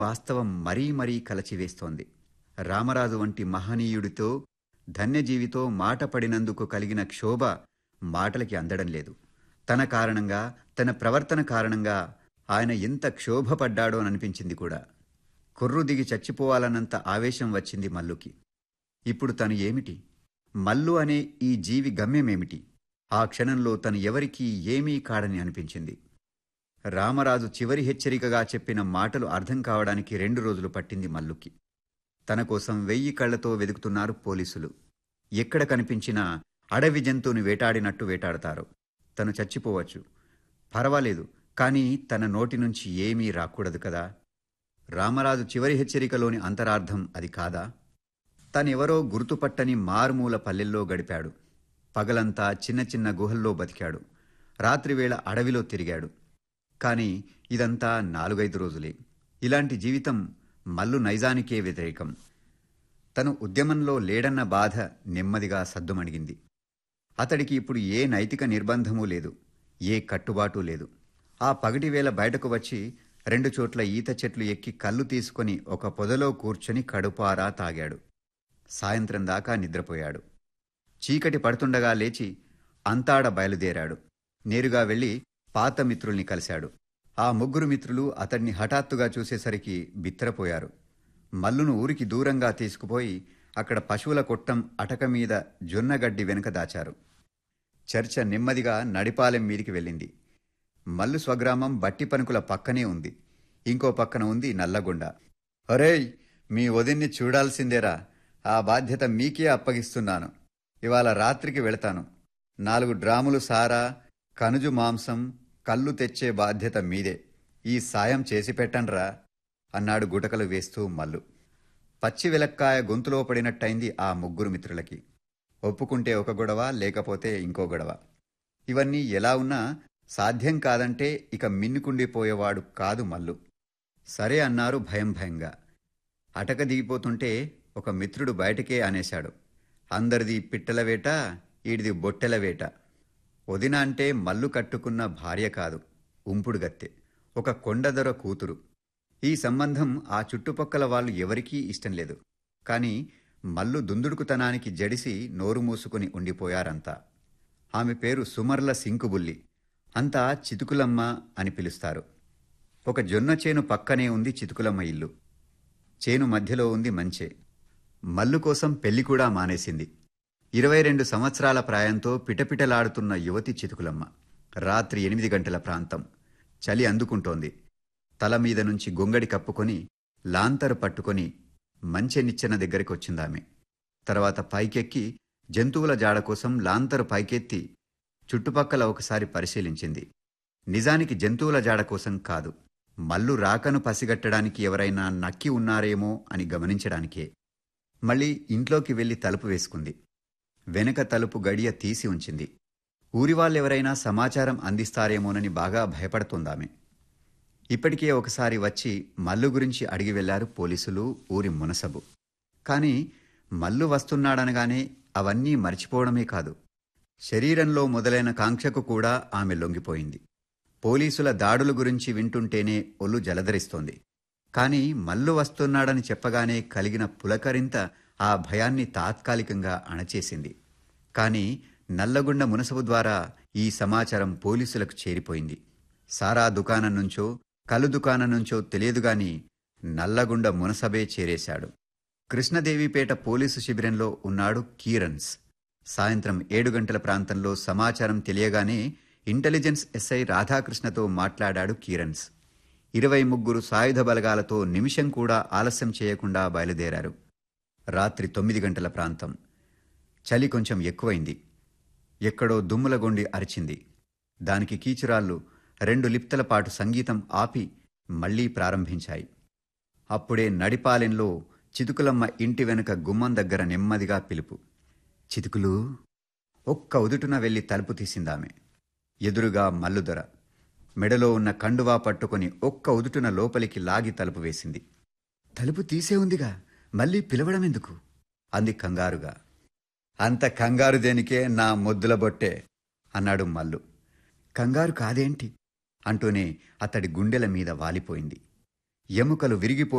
వాస్తవం మరీ మరీ కలచివేస్తోంది రామరాజు వంటి మహనీయుడితో ధన్యజీవితో మాట పడినందుకు కలిగిన క్షోభ మాటలకి అందడం లేదు తన కారణంగా తన ప్రవర్తన కారణంగా ఆయన ఎంత క్షోభపడ్డాడో అనిపించింది కూడా కుర్రు దిగి చచ్చిపోవాలన్నంత ఆవేశం వచ్చింది మల్లుకి ఇప్పుడు తను ఏమిటి మల్లు అనే ఈ జీవి గమ్యమేమిటి ఆ క్షణంలో తను ఎవరికీ ఏమీ కాడని అనిపించింది రామరాజు చివరి హెచ్చరికగా చెప్పిన మాటలు అర్థం కావడానికి రెండు రోజులు పట్టింది మల్లుకి తన కోసం వెయ్యి కళ్లతో వెతుకుతున్నారు పోలీసులు ఎక్కడ కనిపించినా అడవి జంతువుని వేటాడినట్టు వేటాడతారు తను చచ్చిపోవచ్చు పర్వాలేదు కానీ తన నోటి నుంచి ఏమీ రాకూడదు కదా రామరాజు చివరి హెచ్చరికలోని అంతరార్థం అది కాదా తనెవరో గుర్తుపట్టని మారుమూల పల్లెల్లో గడిపాడు పగలంతా చిన్న చిన్న గుహల్లో బతికాడు రాత్రివేళ అడవిలో తిరిగాడు కాని ఇదంతా నాలుగైదు రోజులే ఇలాంటి జీవితం మల్లు నైజానికే వ్యతిరేకం తను ఉద్యమంలో లేడన్న బాధ నెమ్మదిగా సద్దుమణిగింది అతడికి ఇప్పుడు ఏ నైతిక నిర్బంధమూ లేదు ఏ కట్టుబాటు లేదు ఆ పగటివేళ బయటకు వచ్చి రెండు చోట్ల ఈత చెట్లు ఎక్కి కళ్ళు తీసుకొని ఒక పొదలో కూర్చొని కడుపారా తాగాడు సాయంత్రం దాకా నిద్రపోయాడు చీకటి పడుతుండగా లేచి అంతాడ బయలుదేరాడు నేరుగా వెళ్లి పాత మిత్రుల్ని కలిశాడు ఆ ముగ్గురు మిత్రులు అతన్ని హఠాత్తుగా చూసేసరికి బిత్తరపోయారు మల్లును ఊరికి దూరంగా తీసుకుపోయి అక్కడ పశువుల కొట్టం అటక మీద జొన్నగడ్డి వెనుక దాచారు చర్చ నెమ్మదిగా నడిపాలెం మీదికి వెళ్ళింది మల్లు స్వగ్రామం బట్టి పనుకుల పక్కనే ఉంది ఇంకో పక్కన ఉంది నల్లగొండ ఒరేయ్ మీ వదిన్ని చూడాల్సిందేరా ఆ బాధ్యత మీకే అప్పగిస్తున్నాను ఇవాళ రాత్రికి వెళతాను నాలుగు డ్రాములు సారా కనుజు మాంసం కళ్ళు తెచ్చే బాధ్యత మీదే ఈ సాయం చేసి పెట్టండ్రా అన్నాడు గుటకలు వేస్తూ మల్లు పచ్చి వెలక్కాయ గొంతులో పడినట్టయింది ఆ ముగ్గురు మిత్రులకి ఒప్పుకుంటే ఒక గొడవ లేకపోతే ఇంకో గొడవ ఇవన్నీ ఎలా ఉన్నా సాధ్యం కాదంటే ఇక మిన్నుకుండిపోయేవాడు కాదు మల్లు సరే అన్నారు భయం భయంగా అటక దిగిపోతుంటే ఒక మిత్రుడు బయటకే అనేశాడు అందరిది పిట్టల వేట ఈడిది బొట్టెల వేట వదిన అంటే మల్లు కట్టుకున్న భార్య కాదు ఉంపుడు గత్తె ఒక కొండదొర కూతురు ఈ సంబంధం ఆ చుట్టుపక్కల వాళ్ళు ఎవరికీ ఇష్టం లేదు కాని మల్లు దుందుడుకుతనానికి జడిసి నోరు మూసుకుని ఉండిపోయారంతా ఆమె పేరు సుమర్ల సింకుబుల్లి అంతా చితుకులమ్మ అని పిలుస్తారు ఒక జొన్న చేను పక్కనే ఉంది చితుకులమ్మ ఇల్లు చేను మధ్యలో ఉంది మంచే మల్లు కోసం పెళ్లి కూడా మానేసింది ఇరవై రెండు సంవత్సరాల ప్రాయంతో పిటపిటలాడుతున్న యువతి చితుకులమ్మ రాత్రి ఎనిమిది గంటల ప్రాంతం చలి అందుకుంటోంది తల మీద నుంచి గొంగడి కప్పుకొని లాంతరు పట్టుకొని మంచె నిచ్చెన దగ్గరికి వచ్చిందామె తర్వాత పైకెక్కి జంతువుల జాడ కోసం లాంతరు పైకెత్తి చుట్టుపక్కల ఒకసారి పరిశీలించింది నిజానికి జంతువుల జాడ కోసం కాదు మల్లు రాకను పసిగట్టడానికి ఎవరైనా నక్కి ఉన్నారేమో అని గమనించడానికే మళ్ళీ ఇంట్లోకి వెళ్లి తలుపు వేసుకుంది వెనక తలుపు గడియ తీసి ఉంచింది ఊరి వాళ్ళెవరైనా సమాచారం అందిస్తారేమోనని బాగా భయపడుతోందామె ఇప్పటికే ఒకసారి వచ్చి మల్లు గురించి అడిగి వెళ్లారు పోలీసులు ఊరి మునసబు కాని మల్లు వస్తున్నాడనగానే అవన్నీ మర్చిపోవడమే కాదు శరీరంలో మొదలైన కాంక్షకు కూడా ఆమె లొంగిపోయింది పోలీసుల దాడుల గురించి వింటుంటేనే ఒళ్ళు జలధరిస్తోంది కాని మల్లు వస్తున్నాడని చెప్పగానే కలిగిన పులకరింత ఆ భయాన్ని తాత్కాలికంగా అణచేసింది కాని నల్లగుండ మునసబు ద్వారా ఈ సమాచారం పోలీసులకు చేరిపోయింది సారా దుకాణం నుంచో కలు దుకాణం నుంచో తెలియదుగాని నల్లగుండ మునసబే చేరేశాడు కృష్ణదేవిపేట పోలీసు శిబిరంలో ఉన్నాడు కీరన్స్ సాయంత్రం ఏడు గంటల ప్రాంతంలో సమాచారం తెలియగానే ఇంటెలిజెన్స్ ఎస్ఐ రాధాకృష్ణతో మాట్లాడాడు కీరన్స్ ఇరవై ముగ్గురు సాయుధ బలగాలతో నిమిషం కూడా ఆలస్యం చేయకుండా బయలుదేరారు రాత్రి తొమ్మిది గంటల ప్రాంతం చలి కొంచెం ఎక్కువైంది ఎక్కడో దుమ్ములగొండి అరిచింది దానికి కీచురాళ్ళు రెండు లిప్తల పాటు సంగీతం ఆపి మళ్లీ ప్రారంభించాయి అప్పుడే నడిపాలెంలో చితుకులమ్మ ఇంటి వెనుక గుమ్మం దగ్గర నెమ్మదిగా పిలుపు చితుకులు ఒక్క ఉదుటున వెళ్లి తలుపు తీసిందామె ఎదురుగా మల్లుదొర మెడలో ఉన్న కండువా పట్టుకుని ఒక్క ఉదుటున లోపలికి లాగి తలుపు వేసింది తలుపు తీసే ఉందిగా మళ్ళీ పిలవడమెందుకు అంది కంగారుగా అంత కంగారు దేనికే నా ముద్దుల బొట్టే అన్నాడు మల్లు కంగారు కాదేంటి అంటూనే అతడి గుండెల మీద వాలిపోయింది ఎముకలు విరిగిపో